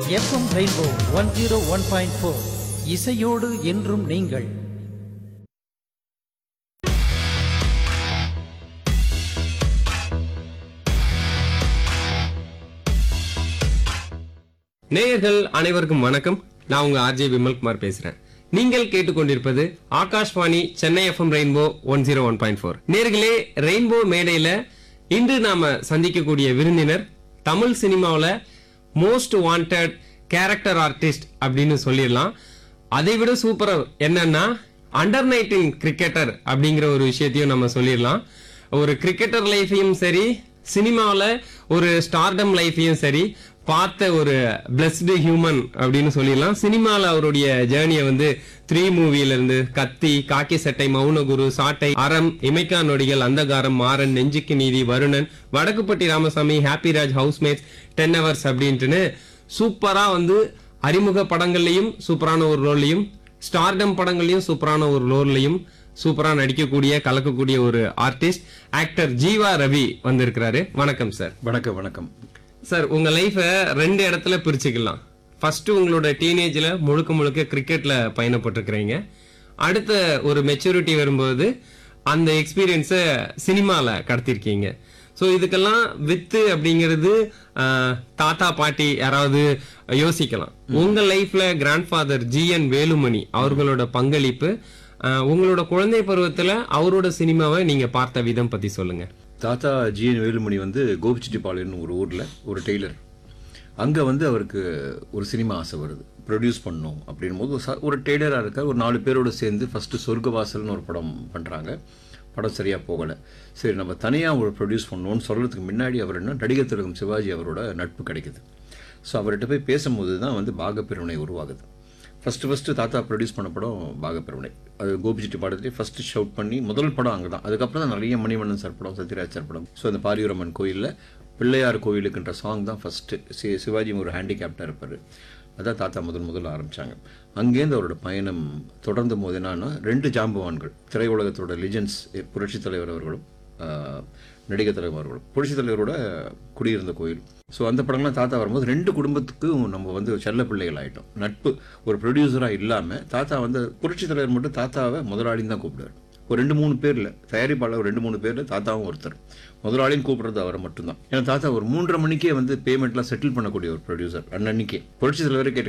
FM rainbow one zero one point four இசையோடு என்றும் நீங்கள் நேயர்கள் அனைவருக்கும் வணக்கம் நான் உங்க ஆர்ஜே விமல்குமார் பேசுறேன் நீங்கள் கேட்டுக்கொண்டிருப்பது Akashvani Chennai FM rainbow one zero one point four நேர்களே ரெயின்போ மேடையில இன்று நாம சந்திக்கக்கூடிய விருந்தினர் தமிழ் சினிமாவில் மோஸ்ட் வாண்டட் கேரக்டர் ஆர்டிஸ்ட் அப்படின்னு சொல்லிடலாம் அதை விட சூப்பர் என்னன்னா அண்டர் நைன்டீன் கிரிக்கெட்டர் அப்படிங்கிற ஒரு விஷயத்தையும் நம்ம சொல்லிடலாம் ஒரு கிரிக்கெட்டர் லைஃபையும் சரி சினிமாவில் ஒரு ஸ்டார்டம் லைஃபையும் சரி பார்த்த ஒரு பிளஸ்டு ஹியூமன் அப்படின்னு சொல்லிடலாம் சினிமாவில் அவருடைய ஜேர்னியை வந்து த்ரீ மூவில இருந்து கத்தி காக்கி சட்டை மௌனகுரு சாட்டை அறம் இமைக்கா நொடிகள் அந்தகாரம் Maaran Nenjuku Needhi Varunan Vadakkupatti Ramasamy happy Raj housemates ten hours அப்படின்ட்டுன்னு சூப்பரா வந்து அறிமுக படங்கள்லயும் சூப்பரான ஒரு ரோல்லையும் ஸ்டார்டம் படங்கள்லயும் சூப்பரான ஒரு ரோல்லையும் சூப்பரா நடிக்கக்கூடிய கலக்கக்கூடிய ஒரு ஆர்டிஸ்ட் ஆக்டர் ஜீவா ரவி வந்திருக்கிறாரு வணக்கம் சார் வணக்கம் வணக்கம் சார் உங்க லைஃபை ரெண்டு இடத்துல பிரிச்சுக்கலாம் ஃபர்ஸ்ட் உங்களோட டீனேஜ்ல முழுக்க முழுக்க கிரிக்கெட்ல பயணப்பட்டிருக்கிறீங்க அடுத்த ஒரு மெச்சூரிட்டி வரும்போது அந்த எக்ஸ்பீரியன்ஸை சினிமால கடத்திருக்கீங்க ஸோ இதுக்கெல்லாம் வித்து அப்படிங்கிறது ஆஹ், தாத்தா பாட்டி யாராவது யோசிக்கலாம் உங்க லைஃப்ல கிராண்ட்ஃபாதர் ஜி என் வேலுமணி அவர்களோட பங்களிப்பு ஆஹ், உங்களோட குழந்தை பருவத்துல அவரோட சினிமாவை நீங்க பார்த்த விதம் பத்தி சொல்லுங்க தாத்தா ஜிஎன் வேலுமணி வந்து கோபிச்செட்டிப்பாளையம்னு ஒரு ஊரில் ஒரு டெய்லர் அங்கே வந்து அவருக்கு ஒரு சினிமா ஆசை வருது ப்ரொடியூஸ் பண்ணணும் அப்படின்னும் போது ச- ஒரு டெய்லராக இருக்கார் ஒரு நாலு பேரோட சேர்ந்து ஃபஸ்ட்டு சொர்க்கவாசல்னு ஒரு படம் பண்ணுறாங்க படம் சரியாக போகலை சரி நம்ம தனியாக ஒரு ப்ரொடியூஸ் பண்ணணும்னு சொல்கிறதுக்கு முன்னாடி அவர் என்ன நடிகர் திலகம் சிவாஜி அவரோட நட்பு கிடைக்குது ஸோ அவர்கிட்ட போய் பேசும்போது தான் வந்து பாகப்பிரிவினை உருவாகுது ஃபஸ்ட்டு ஃபஸ்ட்டு தாத்தா ப்ரொடியூஸ் பண்ண படம் பாகப்பிரவணை அது கோபிச்செட்டி பாடத்திலே ஃபஸ்ட்டு ஷவுட் பண்ணி முதல் படம் அங்கே தான் அதுக்கப்புறம் தான் நிறைய மணிவண்ணன் சார் படம் சத்யராஜ் சார் படம் ஸோ அந்த பாரியூரம்மன் கோயிலில் பிள்ளையார் கோயிலுக்குன்ற சாங் தான் ஃபஸ்ட்டு சி சிவாஜி ஒரு ஹேண்டிகேப்டாக இருப்பார் அதான் தாத்தா முதல் முதல்ல ஆரம்பித்தாங்க அங்கேருந்து அவரோட பயணம் தொடர்ந்த போது என்னன்னா ரெண்டு ஜாம்பவான்கள் திரையுலகத்தோட லிஜெண்ட்ஸ் புரட்சித் தலைவர் அவர்களும் ஆஹ், நடிகர் தலைவர் அவர்களும் புரட்சித் தலைவரோட குடியிருந்த கோயில் ஸோ அந்த படம்லாம் தாத்தா வரும்போது ரெண்டு குடும்பத்துக்கும் நம்ம வந்து செல்ல பிள்ளைகள் ஆயிட்டோம் நட்பு ஒரு ப்ரொடியூசராக இல்லாமல் தாத்தா வந்து புரட்சித் தலைவர் மட்டும் தாத்தாவை முதலாளின்னு தான் கூப்பிடுவார் ஒரு ரெண்டு மூணு பேரில் தயாரிப்பாளர் ஒரு ரெண்டு மூணு பேரில் தாத்தாவும் ஒருத்தர் முதலாளின்னு கூப்பிடுறது அவரை மட்டும்தான் ஏன்னா தாத்தா ஒரு மூன்றரை மணிக்கே வந்து பேமெண்ட்லாம் செட்டில் பண்ணக்கூடிய ஒரு ப்ரொடியூசர் அன்னன்னைக்கே புரட்சி தலைவரே கேட்டு